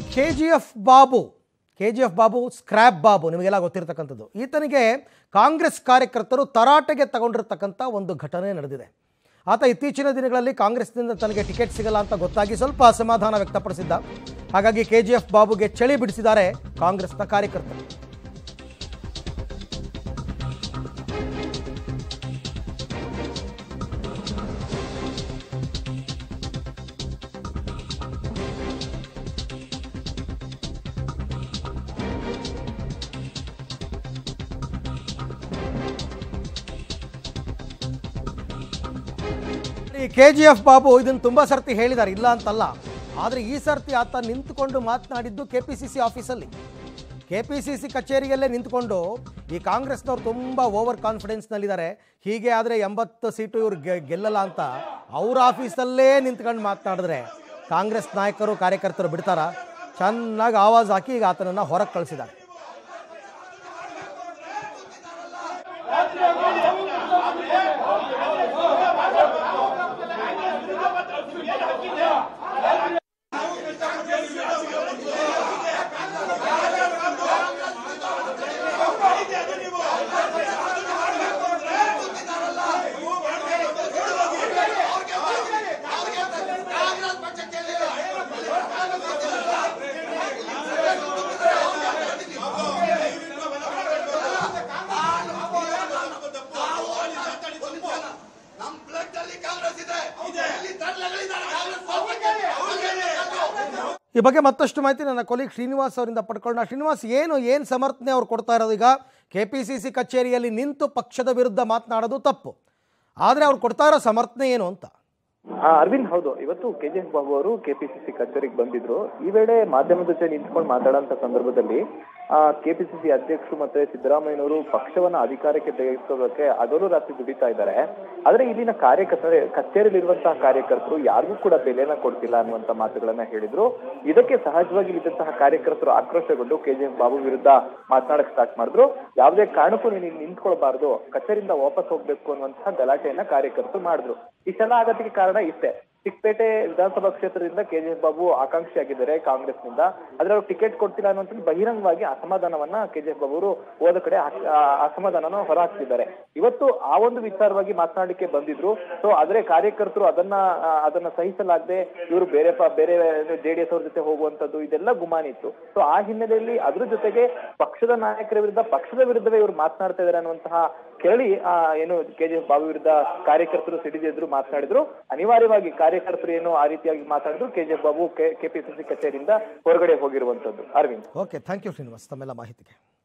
K G F Babu K G F Babu scrap Babu ನಿಮಗೆಲ್ಲ ಗೊತ್ತಿರತಕ್ಕಂಥದ್ದು ಈತನಿಗೆ ಕಾಂಗ್ರೆಸ್ ಕಾರ್ಯಕರ್ತರು ತರಾಟೆಗೆ ತಗೊಂಡಿರ್ತಕ್ಕಂಥ ಒಂದು ಘಟನೆ ನಡೆದಿದೆ ಆತ ಇತ್ತೀಚಿನ ದಿನಗಳಲ್ಲಿ ಕಾಂಗ್ರೆಸ್ನಿಂದ ತನಗೆ ಟಿಕೆಟ್ ಸಿಗಲ್ಲ ಅಂತ ಗೊತ್ತಾಗಿ ಸ್ವಲ್ಪ ಅಸಮಾಧಾನ ವ್ಯಕ್ತಪಡಿಸಿದ್ದ ಹಾಗಾಗಿ ಕೆ ಜಿ ಎಫ್ ಬಾಬುಗೆ ಚಳಿ ಬಿಡಿಸಿದ್ದಾರೆ ಕಾಂಗ್ರೆಸ್ನ ಕಾರ್ಯಕರ್ತರು ಈ ಕೆ ಜಿ ಎಫ್ ಬಾಬು ಇದನ್ನು ತುಂಬ ಸರ್ತಿ ಹೇಳಿದ್ದಾರೆ ಇಲ್ಲ ಅಂತಲ್ಲ ಆದರೆ ಈ ಸರ್ತಿ ಆತ ನಿಂತುಕೊಂಡು ಮಾತನಾಡಿದ್ದು ಕೆ ಪಿ ಸಿ ಸಿ ಆಫೀಸಲ್ಲಿ ಕೆ ಪಿ ಸಿ ಸಿ ಕಚೇರಿಯಲ್ಲೇ ನಿಂತ್ಕೊಂಡು ಈ ಕಾಂಗ್ರೆಸ್ನವ್ರು ತುಂಬ ಓವರ್ ಕಾನ್ಫಿಡೆನ್ಸ್ನಲ್ಲಿದ್ದಾರೆ ಹೀಗೆ ಆದರೆ ಎಂಬತ್ತು ಸೀಟು ಇವ್ರು ಗೆ- ಗೆಲ್ಲಲ್ಲ ಅಂತ ಅವ್ರ ಆಫೀಸಲ್ಲೇ ನಿಂತ್ಕೊಂಡು ಮಾತನಾಡಿದ್ರೆ ಕಾಂಗ್ರೆಸ್ ನಾಯಕರು ಕಾರ್ಯಕರ್ತರು ಬಿಡ್ತಾರ ಚೆನ್ನಾಗಿ ಆವಾಜ್ ಹಾಕಿ ಈಗ ಆತನನ್ನು ಹೊರಗೆ ಕಳಿಸಿದ್ದಾರೆ ನಮ್ ಬ್ಲಡ್ ಅಲ್ಲಿ ಕಾಂಗ್ರೆಸ್ ಇದೆ ಇಲ್ಲಿ ತರ್ಲೆಗಳಿದ್ದಾರೆ ಕಾಂಗ್ರೆಸ್ ಅವ್ರಿಗೆ ಈ ಬಗ್ಗೆ ಮತ್ತಷ್ಟು ಮಾಹಿತಿ ನನ್ನ ಕೊಲೀಗ್ ಶ್ರೀನಿವಾಸ್ ಅವರಿಂದ ಪಡ್ಕೊಳ್ಳೋಣ ಶ್ರೀನಿವಾಸ್ ಏನು ಏನು ಸಮರ್ಥನೆ ಅವ್ರು ಕೊಡ್ತಾ ಇರೋದು ಈಗ ಕೆ ಪಿ ಸಿ ಸಿ ಕಚೇರಿಯಲ್ಲಿ ನಿಂತು ಪಕ್ಷದ ವಿರುದ್ಧ ಮಾತನಾಡೋದು ತಪ್ಪು ಆದರೆ ಅವ್ರು ಕೊಡ್ತಾ ಇರೋ ಸಮರ್ಥನೆ ಏನು ಅಂತ ಆ, ಅರವಿಂದ್ ಹೌದು ಇವತ್ತು ಕೆಜಿಎಫ್ ಬಾಬು ಅವರು ಕೆಪಿಸಿಸಿ ಕಚೇರಿಗೆ ಬಂದಿದ್ರು ಈ ವೇಳೆ ಮಾಧ್ಯಮದ ಜೊತೆ ನಿಂತ್ಕೊಂಡು ಮಾತಾಡೋಂತ ಸಂದರ್ಭದಲ್ಲಿ ಕೆಪಿಸಿಸಿ ಅಧ್ಯಕ್ಷರು ಮತ್ತೆ ಸಿದ್ದರಾಮಯ್ಯನವರು ಪಕ್ಷವನ್ನ ಅಧಿಕಾರಕ್ಕೆ ತೆಗೆದುಕೊಳ್ಳೋಕೆ ಹಗಲು ರಾತ್ರಿ ದುಡಿತಾ ಇದ್ದಾರೆ ಆದ್ರೆ ಇಲ್ಲಿನ ಕಾರ್ಯಕರ್ತರು ಕಚೇರಿಯಲ್ಲಿರುವಂತಹ ಕಾರ್ಯಕರ್ತರು ಯಾರಿಗೂ ಕೂಡ ಬೆಲೆನ ಕೊಡ್ತಿಲ್ಲ ಅನ್ನುವಂತ ಮಾತುಗಳನ್ನ ಹೇಳಿದ್ರು ಇದಕ್ಕೆ ಸಹಜವಾಗಿ ಇದ್ದಂತಹ ಕಾರ್ಯಕರ್ತರು ಆಕ್ರೋಶಗೊಂಡು ಕೆಜಿಎಫ್ ಬಾಬು ವಿರುದ್ಧ ಮಾತನಾಡಕ್ ಸ್ಟಾರ್ಟ್ ಮಾಡಿದ್ರು ಯಾವುದೇ ಕಾರಣಕ್ಕೂ ನೀನು ಇಲ್ಲಿ ನಿಂತ್ಕೊಳ್ಬಾರ್ದು ಕಚೇರಿಯಿಂದ ವಾಪಸ್ ಹೋಗ್ಬೇಕು ಅನ್ನುವಂತಹ ಗಲಾಟೆಯನ್ನ ಕಾರ್ಯಕರ್ತರು ಮಾಡಿದ್ರು ಇಷ್ಟೆಲ್ಲ ಆಗತ್ತಿಗೆ ಕಾರಣ ಇಷ್ಟೇ ಚಿಕ್ಕಪೇಟೆ ವಿಧಾನಸಭಾ ಕ್ಷೇತ್ರದಿಂದ ಕೆಜಿಎಫ್ ಬಾಬು ಆಕಾಂಕ್ಷಿ ಆಗಿದ್ದಾರೆ ಕಾಂಗ್ರೆಸ್ನಿಂದ ಆದ್ರೆ ಅವ್ರು ಟಿಕೆಟ್ ಕೊಡ್ತಿಲ್ಲ ಅನ್ನುವಂಥದ್ದು ಬಹಿರಂಗವಾಗಿ ಅಸಮಾಧಾನವನ್ನ ಕೆಜಿಎಫ್ ಬಾಬು ಅವರು ಹೋದ ಕಡೆ ಹಾಕ್- ಆ ಅಸಮಾಧಾನನ ಹೊರಹಾಕ್ತಿದ್ದಾರೆ ಇವತ್ತು ಆ ಒಂದು ವಿಚಾರವಾಗಿ ಮಾತನಾಡಲಿಕ್ಕೆ ಬಂದಿದ್ರು ಸೊ ಆದ್ರೆ ಕಾರ್ಯಕರ್ತರು ಅದನ್ನ ಆ, ಅದನ್ನ ಸಹಿಸಲಾಗದೆ ಇವರು ಬೇರೆ ಪ- ಬೇರೆ ಜೆಡಿಎಸ್ ಅವ್ರ ಜೊತೆ ಹೋಗುವಂತದ್ದು ಇದೆಲ್ಲ ಗುಮಾನಿತ್ತು ಸೊ ಆ ಹಿನ್ನೆಲೆಯಲ್ಲಿ ಅದ್ರ ಜೊತೆಗೆ ಪಕ್ಷದ ನಾಯಕರ ವಿರುದ್ಧ ಪಕ್ಷದ ವಿರುದ್ಧವೇ ಇವರು ಮಾತನಾಡ್ತಾ ಇದ್ದಾರೆ ಅನ್ನುವಂತಹ ಕೇಳಿ ಆ, ಏನು ಕೆಜಿಎಫ್ ಬಾಬು ವಿರುದ್ಧ ಕಾರ್ಯಕರ್ತರು ಸಿಡಿದೆದ್ರು ಮಾತನಾಡಿದ್ರು ಅನಿವಾರ್ಯವಾಗಿ ಕಾರ್ಯಕರ್ತರು ಏನು ಆ ರೀತಿಯಾಗಿ ಮಾತಾಡಿದ್ರು ಕೆಜಿಎಫ್ ಬಾಬು ಕೆಪಿಸಿಸಿ ಕಚೇರಿಯಿಂದ ಹೊರಗಡೆ ಹೋಗಿರುವಂತದ್ದು Aravind okay thank you Srinivas ತಮ್ಮೆಲ್ಲ ಮಾಹಿತಿಗೆ